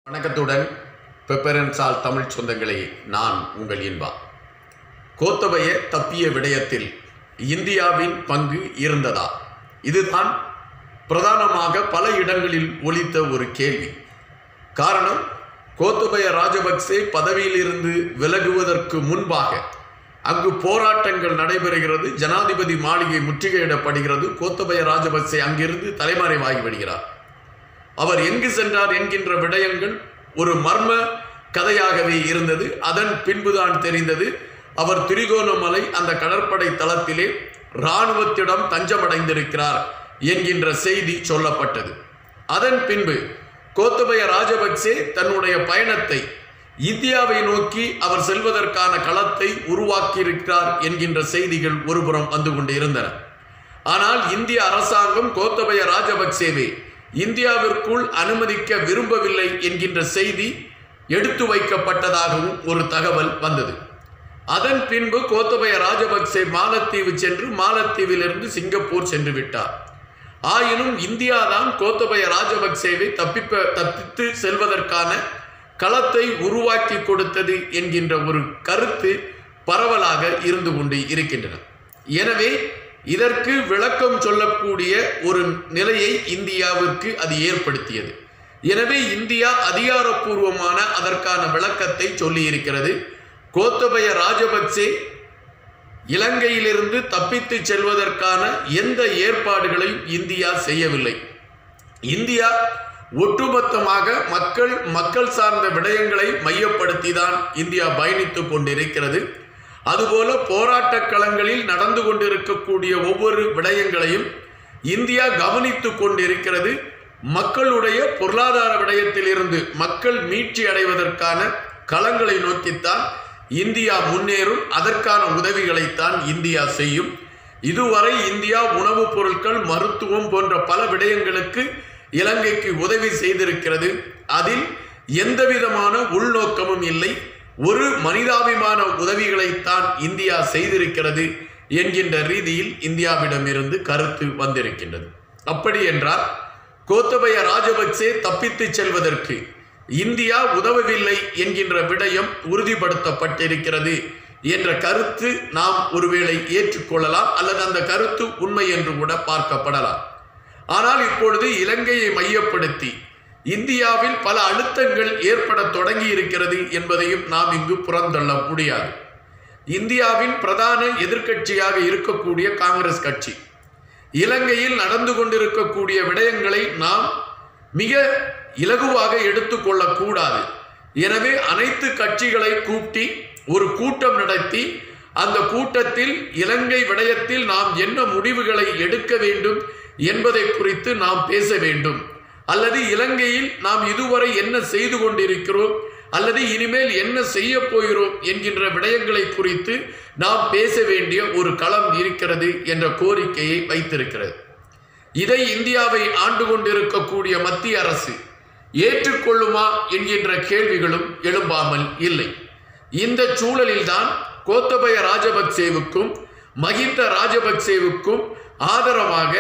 வணக்கத்துடன் பெப்பரன்சால் தமிழ் சொந்தங்களே நான் உங்கள் இன்பா கோத்தபய தப்பிய விடயத்தில் இந்தியாவின் பங்கு இருந்ததா இதுதான் பிரதானமாக பல இடங்களில் ஒலித்த ஒரு கேள்வி காரணம் கோத்தபய ராஜபக்சே பதவியிலிருந்து விலகுவதற்கு முன்பாக அங்கு போராட்டங்கள் நடைபெறுகிறது ஜனாதிபதி மாளிகை முற்றுகையிடப்படுகிறது கோத்தபய ராஜபக்சே அங்கிருந்து தலைமறைவாகி விடுகிறார் அவர் எங்கு சென்றார் என்கின்ற விடயங்கள் ஒரு மர்ம கதையாகவே இருந்தது அதன் பின்புதான் தெரிந்தது அவர் திரிகோணமலை அந்த கடற்படை தளத்திலே இராணுவத்திடம் தஞ்சமடைந்திருக்கிறார் என்கின்ற செய்தி சொல்லப்பட்டது அதன் பின்பு கோத்தபய ராஜபக்சே தன்னுடைய பயணத்தை இந்தியாவை நோக்கி அவர் செல்வதற்கான களத்தை உருவாக்கியிருக்கிறார் என்கின்ற செய்திகள் ஒருபுறம் வந்து கொண்டு இருந்தன ஆனால் இந்திய அரசாங்கம் கோத்தபய ராஜபக்சேவை இந்தியாவிற்குள் அனுமதிக்க விரும்பவில்லை என்கின்ற செய்தி எடுத்து வைக்கப்பட்டதாகவும் ஒரு தகவல் வந்தது அதன் பின்பு கோத்தபய ராஜபக்சே மாலத்தீவு சென்று மாலத்தீவிலிருந்து சிங்கப்பூர் சென்று விட்டார் ஆயினும் இந்தியாதான் கோத்தபய ராஜபக்சேவை தப்பிப்ப தப்பித்து செல்வதற்கான களத்தை உருவாக்கி கொடுத்தது என்கின்ற ஒரு கருத்து பரவலாக இருந்து கொண்டு இருக்கின்றன எனவே இதற்கு விளக்கம் சொல்லக்கூடிய ஒரு நிலையை இந்தியாவிற்கு அது ஏற்படுத்தியது எனவே இந்தியா அதிகாரப்பூர்வமான அதற்கான விளக்கத்தை சொல்லியிருக்கிறது கோத்தபய ராஜபக்சே இலங்கையிலிருந்து தப்பித்து செல்வதற்கான எந்த ஏற்பாடுகளையும் இந்தியா செய்யவில்லை இந்தியா ஒட்டுமொத்தமாக மக்கள் மக்கள் சார்ந்த விடயங்களை மையப்படுத்தி தான் இந்தியா பயணித்துக் கொண்டிருக்கிறது அதுபோல போராட்ட களங்களில் நடந்து கொண்டிருக்கக்கூடிய ஒவ்வொரு விடயங்களையும் இந்தியா கவனித்து கொண்டிருக்கிறது மக்களுடைய பொருளாதார விடயத்தில் இருந்து மக்கள் மீட்சி அடைவதற்கான களங்களை நோக்கித்தான் இந்தியா முன்னேறும் அதற்கான உதவிகளைத்தான் இந்தியா செய்யும் இதுவரை இந்தியா உணவுப் பொருட்கள் மருத்துவம் போன்ற பல விடயங்களுக்கு இலங்கைக்கு உதவி செய்திருக்கிறது அதில் எந்தவிதமான உள்நோக்கமும் இல்லை ஒரு மனிதாபிமான உதவிகளைத்தான் இந்தியா செய்திருக்கிறது என்கின்ற ரீதியில் இந்தியாவிடமிருந்து கருத்து வந்திருக்கின்றது அப்படி என்றால் கோத்தபய ராஜபக்சே தப்பித்து செல்வதற்கு இந்தியா உதவவில்லை என்கின்ற விடயம் உறுதிப்படுத்தப்பட்டிருக்கிறது என்ற கருத்து நாம் ஒருவேளை ஏற்றுக்கொள்ளலாம் அல்லது அந்த கருத்து உண்மை என்று கூட பார்க்கப்படலாம் ஆனால் இப்பொழுது இலங்கையை மையப்படுத்தி இந்தியாவில் பல அழுத்தங்கள் ஏற்பட தொடங்கி இருக்கிறது என்பதையும் நாம் இங்கு புறந்தள்ள முடியாது இந்தியாவின் பிரதான எதிர்க்கட்சியாக இருக்கக்கூடிய காங்கிரஸ் கட்சி இலங்கையில் நடந்து கொண்டிருக்கக்கூடிய விடயங்களை நாம் மிக இலகுவாக எடுத்துக்கொள்ளக்கூடாது எனவே அனைத்து கட்சிகளை கூட்டி ஒரு கூட்டம் நடத்தி அந்த கூட்டத்தில் இலங்கை விடயத்தில் நாம் என்ன முடிவுகளை எடுக்க வேண்டும் என்பதை குறித்து நாம் பேச வேண்டும் அல்லது இலங்கையில் நாம் இதுவரை என்ன செய்து கொண்டிருக்கிறோம் அல்லது இனிமேல் என்ன செய்ய போகிறோம் என்கின்ற விடயங்களை குறித்து நாம் பேச வேண்டிய ஒரு களம் இருக்கிறது என்ற கோரிக்கையை வைத்திருக்கிறது இதை இந்தியாவை ஆண்டு கொண்டிருக்கக்கூடிய மத்திய அரசு ஏற்றுக்கொள்ளுமா என்கின்ற கேள்விகளும் எழும்பாமல் இல்லை இந்த சூழலில்தான் கோத்தபய ராஜபக்சேவுக்கும் மகிந்த ராஜபக்சேவுக்கும் ஆதரவாக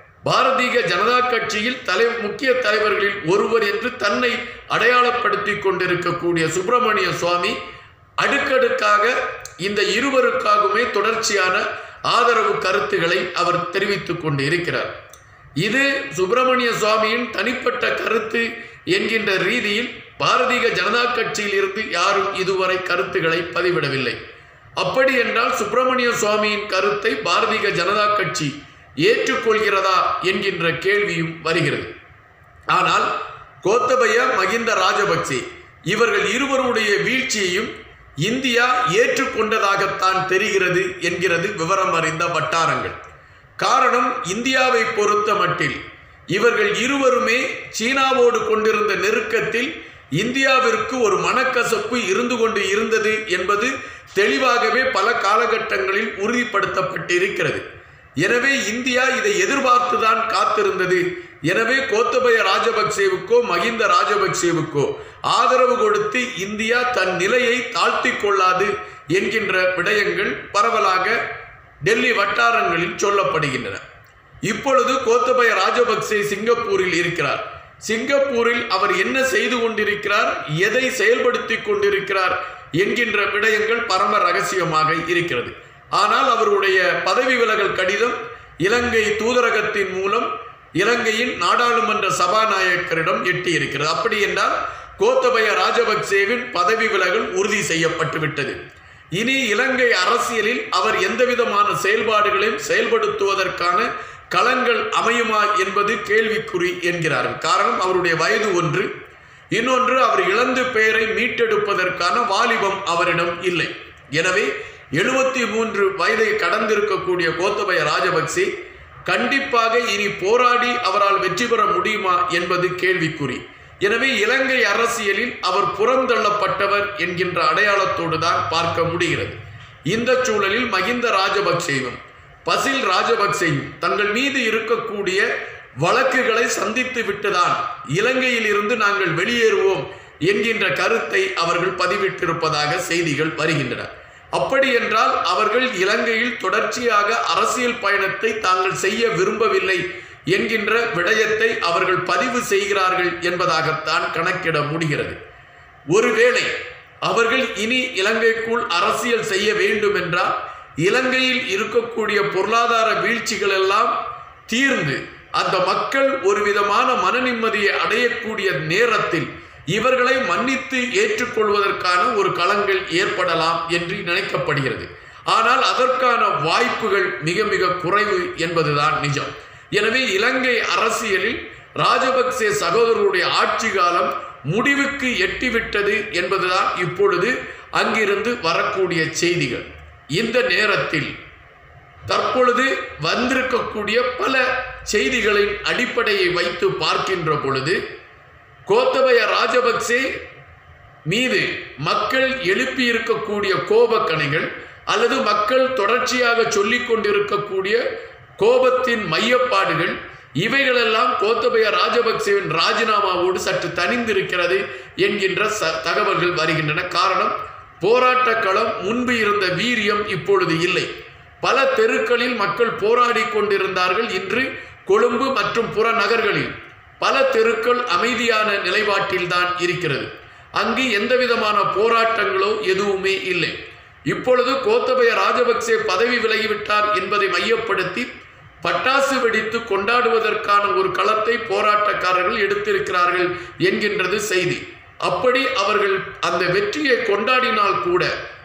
பாரதிய ஜனதா கட்சியில் தலை முக்கிய தலைவர்களில் ஒருவர் என்று தன்னை அடையாளப்படுத்தி கொண்டிருக்கக்கூடிய சுப்பிரமணிய சுவாமி அடுக்கடுக்காக இந்த இருவருக்காகவுமே தொடர்ச்சியான ஆதரவு கருத்துக்களை அவர் தெரிவித்துக் கொண்டு இருக்கிறார் இது சுப்பிரமணிய சுவாமியின் தனிப்பட்ட கருத்து என்கின்ற ரீதியில் பாரதிய ஜனதா கட்சியில் இருந்து யாரும் இதுவரை கருத்துக்களை பதிவிடவில்லை அப்படி என்றால் சுப்பிரமணிய சுவாமியின் கருத்தை பாரதிய ஜனதா கட்சி ஏற்றுக்கொள்கிறதா என்கின்ற கேள்வியும் வருகிறது ஆனால் கோத்தபய மகிந்த ராஜபக்சே இவர்கள் இருவருடைய வீழ்ச்சியையும் இந்தியா ஏற்றுக்கொண்டதாகத்தான் தெரிகிறது என்கிறது விவரம் அறிந்த வட்டாரங்கள் காரணம் இந்தியாவை பொறுத்த மட்டில் இவர்கள் இருவருமே சீனாவோடு கொண்டிருந்த நெருக்கத்தில் இந்தியாவிற்கு ஒரு மனக்கசப்பு இருந்து கொண்டு இருந்தது என்பது தெளிவாகவே பல காலகட்டங்களில் உறுதிப்படுத்தப்பட்டிருக்கிறது எனவே இந்தியா இதை எதிர்பார்த்துதான் காத்திருந்தது எனவே கோத்தபய ராஜபக்சேவுக்கோ மகிந்த ராஜபக்சேவுக்கோ ஆதரவு கொடுத்து இந்தியா தன் நிலையை தாழ்த்தி கொள்ளாது என்கின்ற விடயங்கள் பரவலாக டெல்லி வட்டாரங்களில் சொல்லப்படுகின்றன இப்பொழுது கோத்தபய ராஜபக்சே சிங்கப்பூரில் இருக்கிறார் சிங்கப்பூரில் அவர் என்ன செய்து கொண்டிருக்கிறார் எதை செயல்படுத்தி கொண்டிருக்கிறார் என்கின்ற விடயங்கள் பரம ரகசியமாக இருக்கிறது ஆனால் அவருடைய பதவி விலகல் கடிதம் இலங்கை தூதரகத்தின் மூலம் இலங்கையின் நாடாளுமன்ற சபாநாயகரிடம் எட்டியிருக்கிறது அப்படி என்றால் கோத்தபய ராஜபக்சேவின் பதவி விலகல் உறுதி செய்யப்பட்டு விட்டது இனி இலங்கை அரசியலில் அவர் எந்தவிதமான செயல்பாடுகளையும் செயல்படுத்துவதற்கான களங்கள் அமையுமா என்பது கேள்விக்குறி என்கிறார்கள் காரணம் அவருடைய வயது ஒன்று இன்னொன்று அவர் இழந்து பெயரை மீட்டெடுப்பதற்கான வாலிபம் அவரிடம் இல்லை எனவே எழுபத்தி மூன்று வயதை கடந்திருக்கக்கூடிய கோத்தபய ராஜபக்சே கண்டிப்பாக இனி போராடி அவரால் வெற்றி பெற முடியுமா என்பது கேள்விக்குறி எனவே இலங்கை அரசியலில் அவர் புறந்தள்ளப்பட்டவர் என்கின்ற அடையாளத்தோடு தான் பார்க்க முடிகிறது இந்த சூழலில் மகிந்த ராஜபக்சேவும் பசில் ராஜபக்சேயும் தங்கள் மீது இருக்கக்கூடிய வழக்குகளை சந்தித்து விட்டுதான் இலங்கையில் இருந்து நாங்கள் வெளியேறுவோம் என்கின்ற கருத்தை அவர்கள் பதிவிட்டிருப்பதாக செய்திகள் வருகின்றன அப்படி என்றால் அவர்கள் இலங்கையில் தொடர்ச்சியாக அரசியல் பயணத்தை தாங்கள் செய்ய விரும்பவில்லை என்கின்ற விடயத்தை அவர்கள் பதிவு செய்கிறார்கள் என்பதாகத்தான் கணக்கிட முடிகிறது ஒருவேளை அவர்கள் இனி இலங்கைக்குள் அரசியல் செய்ய வேண்டும் என்றால் இலங்கையில் இருக்கக்கூடிய பொருளாதார வீழ்ச்சிகள் எல்லாம் தீர்ந்து அந்த மக்கள் ஒரு விதமான மன நிம்மதியை அடையக்கூடிய நேரத்தில் இவர்களை மன்னித்து ஏற்றுக்கொள்வதற்கான ஒரு களங்கள் ஏற்படலாம் என்று நினைக்கப்படுகிறது ஆனால் அதற்கான வாய்ப்புகள் மிக மிக குறைவு என்பதுதான் நிஜம் எனவே இலங்கை அரசியலில் ராஜபக்சே சகோதரருடைய ஆட்சி காலம் முடிவுக்கு எட்டிவிட்டது என்பதுதான் இப்பொழுது அங்கிருந்து வரக்கூடிய செய்திகள் இந்த நேரத்தில் தற்பொழுது வந்திருக்கக்கூடிய பல செய்திகளின் அடிப்படையை வைத்து பார்க்கின்ற பொழுது கோத்தபய ராஜபக்சே மீது மக்கள் எழுப்பி இருக்கக்கூடிய கோபக்கணைகள் அல்லது மக்கள் தொடர்ச்சியாக சொல்லிக் கொண்டிருக்கக்கூடிய கோபத்தின் மையப்பாடுகள் இவைகளெல்லாம் கோத்தபய ராஜபக்சேவின் ராஜினாமாவோடு சற்று தனிந்திருக்கிறது என்கின்ற ச தகவல்கள் வருகின்றன காரணம் போராட்ட களம் முன்பு இருந்த வீரியம் இப்பொழுது இல்லை பல தெருக்களில் மக்கள் போராடி கொண்டிருந்தார்கள் இன்று கொழும்பு மற்றும் புறநகர்களில் பல தெருக்கள் அமைதியான நிலைப்பாட்டில்தான் இருக்கிறது அங்கு எந்தவிதமான போராட்டங்களோ எதுவுமே இல்லை இப்பொழுது கோத்தபய ராஜபக்சே பதவி விலகிவிட்டார் என்பதை மையப்படுத்தி பட்டாசு வெடித்து கொண்டாடுவதற்கான ஒரு களத்தை போராட்டக்காரர்கள் எடுத்திருக்கிறார்கள் என்கின்றது செய்தி அப்படி அவர்கள் அந்த வெற்றியை கொண்டாடினால் கூட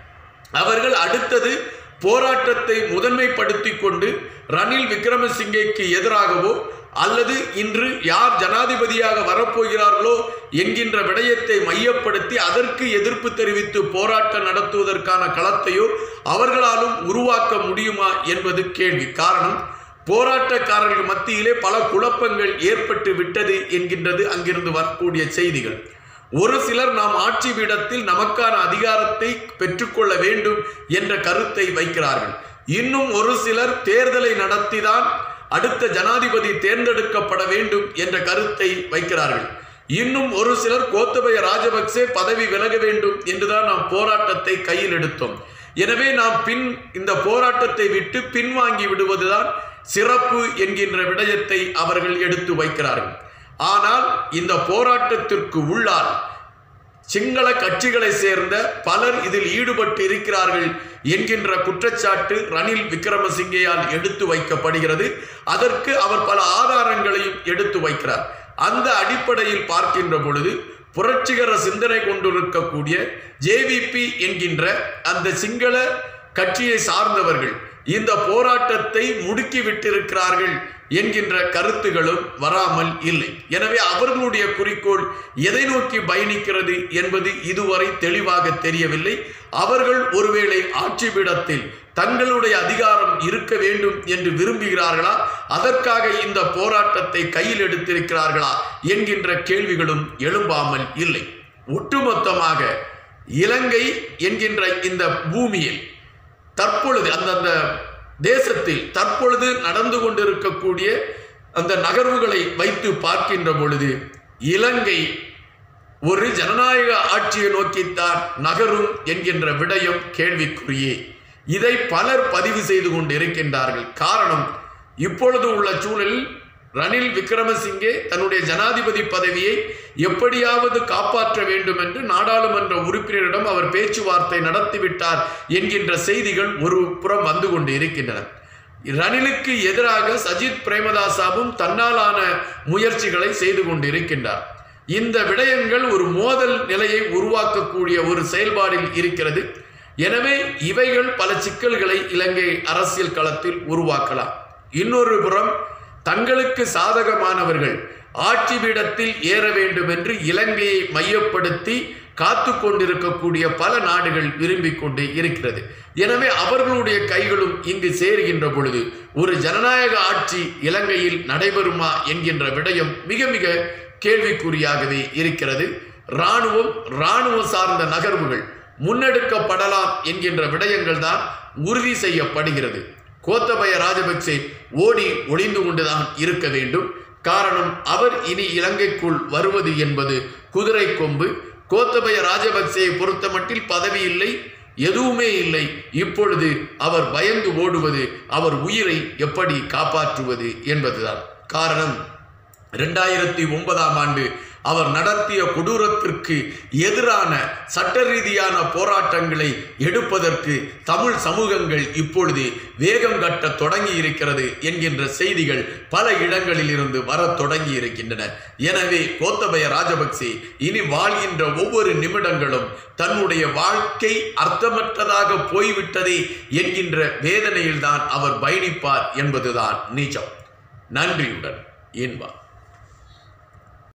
அவர்கள் அடுத்தது போராட்டத்தை முதன்மைப்படுத்தி கொண்டு ரணில் விக்ரமசிங்கேக்கு எதிராகவோ அல்லது இன்று யார் ஜனாதிபதியாக வரப்போகிறார்களோ என்கின்ற விடயத்தை மையப்படுத்தி அதற்கு எதிர்ப்பு தெரிவித்து போராட்டம் நடத்துவதற்கான களத்தையோ அவர்களாலும் உருவாக்க முடியுமா என்பது கேள்வி காரணம் போராட்டக்காரர்கள் மத்தியிலே பல குழப்பங்கள் ஏற்பட்டு விட்டது என்கின்றது அங்கிருந்து வரக்கூடிய செய்திகள் ஒரு சிலர் நாம் ஆட்சி பீடத்தில் நமக்கான அதிகாரத்தை பெற்றுக்கொள்ள வேண்டும் என்ற கருத்தை வைக்கிறார்கள் இன்னும் ஒரு சிலர் தேர்தலை நடத்திதான் அடுத்த ஜனாதிபதி தேர்ந்தெடுக்கப்பட வேண்டும் என்ற கருத்தை வைக்கிறார்கள் இன்னும் ஒரு சிலர் கோத்தபய ராஜபக்சே பதவி விலக வேண்டும் என்றுதான் நாம் போராட்டத்தை கையில் எடுத்தோம் எனவே நாம் பின் இந்த போராட்டத்தை விட்டு பின்வாங்கி விடுவதுதான் சிறப்பு என்கின்ற விடயத்தை அவர்கள் எடுத்து வைக்கிறார்கள் ஆனால் இந்த போராட்டத்திற்கு உள்ளால் சிங்கள கட்சிகளை சேர்ந்த பலர் இதில் ஈடுபட்டு இருக்கிறார்கள் என்கின்ற குற்றச்சாட்டு ரணில் விக்ரமசிங்கேயால் எடுத்து வைக்கப்படுகிறது அதற்கு அவர் பல ஆதாரங்களையும் எடுத்து வைக்கிறார் அந்த அடிப்படையில் பார்க்கின்ற பொழுது புரட்சிகர சிந்தனை கொண்டிருக்கக்கூடிய ஜேவிபி என்கின்ற அந்த சிங்கள கட்சியை சார்ந்தவர்கள் இந்த போராட்டத்தை முடுக்கி விட்டிருக்கிறார்கள் என்கின்ற கருத்துகளும் வராமல் இல்லை எனவே அவர்களுடைய குறிக்கோள் எதை நோக்கி பயணிக்கிறது என்பது இதுவரை தெளிவாக தெரியவில்லை அவர்கள் ஒருவேளை ஆட்சி பீடத்தில் தங்களுடைய அதிகாரம் இருக்க வேண்டும் என்று விரும்புகிறார்களா அதற்காக இந்த போராட்டத்தை கையில் எடுத்திருக்கிறார்களா என்கின்ற கேள்விகளும் எழும்பாமல் இல்லை ஒட்டுமொத்தமாக இலங்கை என்கின்ற இந்த பூமியில் தற்பொழுது அந்தந்த தேசத்தில் தற்பொழுது நடந்து கொண்டிருக்கக்கூடிய அந்த நகர்வுகளை வைத்து பார்க்கின்ற பொழுது இலங்கை ஒரு ஜனநாயக ஆட்சியை நோக்கித்தான் நகரும் என்கின்ற விடயம் கேள்விக்குரியே இதை பலர் பதிவு செய்து கொண்டு இருக்கின்றார்கள் காரணம் இப்பொழுது உள்ள சூழலில் ரணில் விக்ரமசிங்கே தன்னுடைய ஜனாதிபதி பதவியை எப்படியாவது காப்பாற்ற வேண்டும் என்று நாடாளுமன்ற உறுப்பினரிடம் அவர் பேச்சுவார்த்தை நடத்திவிட்டார் என்கின்ற செய்திகள் ஒரு புறம் வந்து கொண்டு இருக்கின்றன ரணிலுக்கு எதிராக சஜித் பிரேமதாசாவும் தன்னாலான முயற்சிகளை செய்து கொண்டு இருக்கின்றார் இந்த விடயங்கள் ஒரு மோதல் நிலையை உருவாக்கக்கூடிய ஒரு செயல்பாடில் இருக்கிறது எனவே இவைகள் பல சிக்கல்களை இலங்கை அரசியல் களத்தில் உருவாக்கலாம் இன்னொரு புறம் தங்களுக்கு சாதகமானவர்கள் ஆட்சி பீடத்தில் ஏற வேண்டும் என்று இலங்கையை மையப்படுத்தி காத்து கொண்டிருக்கக்கூடிய பல நாடுகள் விரும்பிக் கொண்டு இருக்கிறது எனவே அவர்களுடைய கைகளும் இங்கு சேருகின்ற பொழுது ஒரு ஜனநாயக ஆட்சி இலங்கையில் நடைபெறுமா என்கின்ற விடயம் மிக மிக கேள்விக்குறியாகவே இருக்கிறது இராணுவம் இராணுவம் சார்ந்த நகர்வுகள் முன்னெடுக்கப்படலாம் என்கின்ற விடயங்கள் தான் உறுதி செய்யப்படுகிறது கோத்தபய ராஜபக்சே ஓடி ஒளிந்து கொண்டுதான் இருக்க வேண்டும் காரணம் அவர் இனி இலங்கைக்குள் வருவது என்பது குதிரை கொம்பு கோத்தபய ராஜபக்சேயை பொறுத்தமட்டில் பதவி இல்லை எதுவுமே இல்லை இப்பொழுது அவர் பயந்து ஓடுவது அவர் உயிரை எப்படி காப்பாற்றுவது என்பதுதான் காரணம் ரெண்டாயிரத்தி ஒன்பதாம் ஆண்டு அவர் நடத்திய கொடூரத்திற்கு எதிரான சட்ட ரீதியான போராட்டங்களை எடுப்பதற்கு தமிழ் சமூகங்கள் இப்பொழுது வேகம் கட்ட தொடங்கி இருக்கிறது என்கின்ற செய்திகள் பல இடங்களில் இருந்து வரத் தொடங்கி இருக்கின்றன எனவே கோத்தபய ராஜபக்சே இனி வாழ்கின்ற ஒவ்வொரு நிமிடங்களும் தன்னுடைய வாழ்க்கை அர்த்தமற்றதாக போய்விட்டதே என்கின்ற வேதனையில்தான் அவர் பயணிப்பார் என்பதுதான் நீச்சம் நன்றியுடன் இன்பா